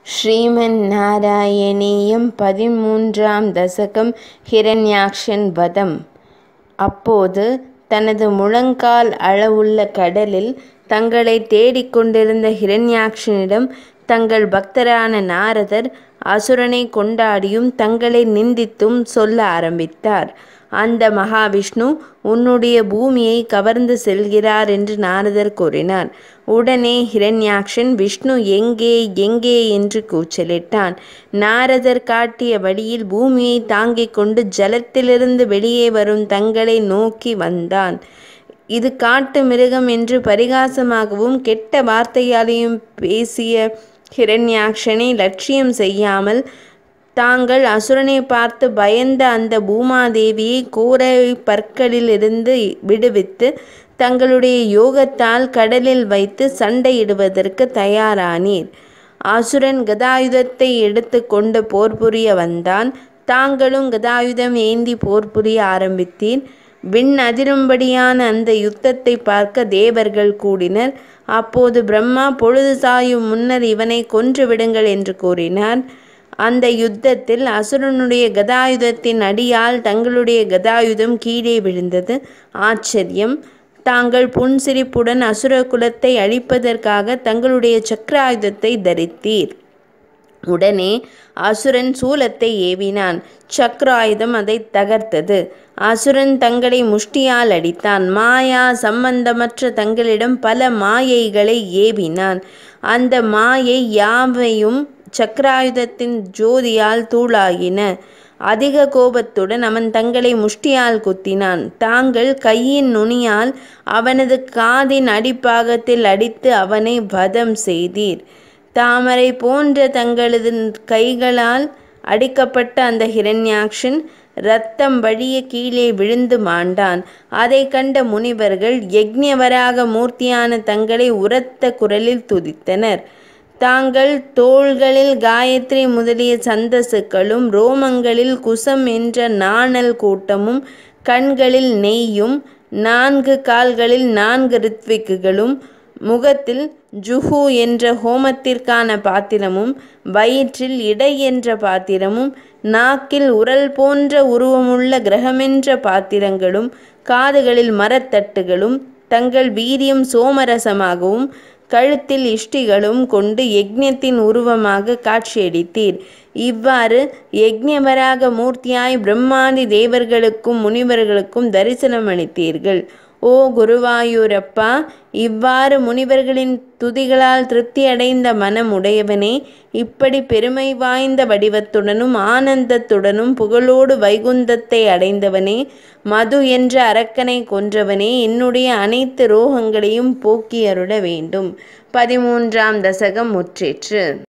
ஸ்ரீமன் நாராயணீயம் பதிமூன்றாம் தசகம் ஹிரண்யாக்ஷன் வதம் அப்போது தனது முழங்கால் அளவுள்ள கடலில் தங்களைத் தேடிக் கொண்டிருந்த ஹிரண்யாக்ஷனிடம் தங்கள் பக்தரான நாரதர் அசுரனைக் கொண்டாடியும் தங்களை நிந்தித்தும் சொல்ல ஆரம்பித்தார். அந்த மகாவிஷ்ணு உன்னுடைய பூமியை கவர்ந்து செல்கிறார் என்று நாரதர் கூறினார். உடனே ஹிரண்யாக்ஷன் விஷ்ணு எங்கே எங்கே என்று கூச்சலிட்டான். நாரதர் காட்டிய வழியில் பூமியைத் தாங்கிக் கொண்டு ஜலத்திலிருந்து வெளியே வரும் தங்களை நோக்கி வந்தான். இது காட்டு மிருகம் என்று பரிகாசமாகவும் கெட்ட வார்த்தைகளாலும் பேசிய ஹிரண்யாக்ஷனை லட்சியம் செய்யாமல் தாங்கள் அசுரனைப் பார்த்து பயந்த அந்த பூமாதேவியை கோரப் பற்களிலிருந்து விடுவித்து தங்களுடைய யோகத்தால் கடலில் வைத்து சண்டையிடுவதற்குத் தயாரானீர். அசுரன் கதாயுதத்தை எடுத்துக் கொண்டு போர் புரிய வந்தான். தாங்களும் கதாயுதம் ஏந்திப் போர் புரிய ஆரம்பித்தீர். விண் அதிரும்படியான அந்த யுத்தத்தைப் பார்க்க தேவர்கள் கூடினர். அப்போது பிரம்மா பொழுது சாயும் முன்னர் இவனைக் கொன்று விடுங்கள் என்று கூறினார். அந்த யுத்தத்தில் அசுரனுடைய கதாயுதத்தின் அடியால் தங்களுடைய கதாயுதம் கீழே விழுந்தது. ஆச்சரியம்! தாங்கள் புன்சிரிப்புடன் அசுர குலத்தை அழிப்பதற்காக தங்களுடைய சக்ராயுதத்தைத் தரித்தீர். உடனே அசுரன் சூலத்தை ஏவினான். சக்ராயுதம் அதைத் தகர்த்தது. அசுரன் தங்களை முஷ்டியால் அடித்தான். மாயா சம்பந்தமற்ற தங்களிடம் பல மாயைகளை ஏவினான். அந்த மாயை யாவையும் சக்ராயுதத்தின் ஜோதியால் தூளாயின. அதிக கோபத்துடன் அவன் தங்களை முஷ்டியால் குத்தினான். தாங்கள் கையின் நுனியால் அவனது காதின் அடிப்பாகத்தில் அடித்து அவனை வதம் செய்தீர். தாமரை போன்ற தங்களது கைகளால் அடிக்கப்பட்ட அந்த ஹிரண்யாக்ஷன் இரத்தம் வழியக் கீழே விழுந்து மாண்டான். அதைக் கண்ட முனிவர்கள் யக்ஞவராக மூர்த்தியான தங்களை உரத்த குரலில் துதித்தனர். தாங்கள் தோள்களில் காயத்ரி முதலிய சந்தஸ்களும் ரோமங்களில் குசம் என்ற நாணல் கூட்டமும் கண்களில் நெய்யும் நான்கு கால்களில் நான்கு ரித்விக்குகளும் முகத்தில் ஜுஹு என்ற ஹோமத்திற்கான பாத்திரமும் வயிற்றில் இடை என்ற பாத்திரமும் நாக்கில் உரல் போன்ற உருவமுள்ள கிரகமென்ற பாத்திரங்களும் காதுகளில் மரத் தட்டுகளும் தங்கள் வீரியம் சோமரசமாகவும் கழுத்தில் இஷ்டிகளும் கொண்டு யக்ஞத்தின் உருவமாகக் காட்சியளித்தீர். இவ்வாறு யக்ஞவராக மூர்த்தியாய் பிரம்மாதி தேவர்களுக்கும் முனிவர்களுக்கும் தரிசனமளித்தீர்கள். ஓ குருவாயூரப்பா! இவ்வாறு முனிவர்களின் துதிகளால் திருப்தியடைந்த மனம் உடையவனே இப்படிப் பெருமை வாய்ந்த வடிவத்துடனும் ஆனந்தத்துடனும் புகழோடு வைகுந்தத்தை அடைந்தவனே மது என்ற அரக்கனைக் கொன்றவனே என்னுடைய அனைத்து ரோகங்களையும் போக்கியருள வேண்டும். பதிமூன்றாம் தசகம் முற்றிற்று.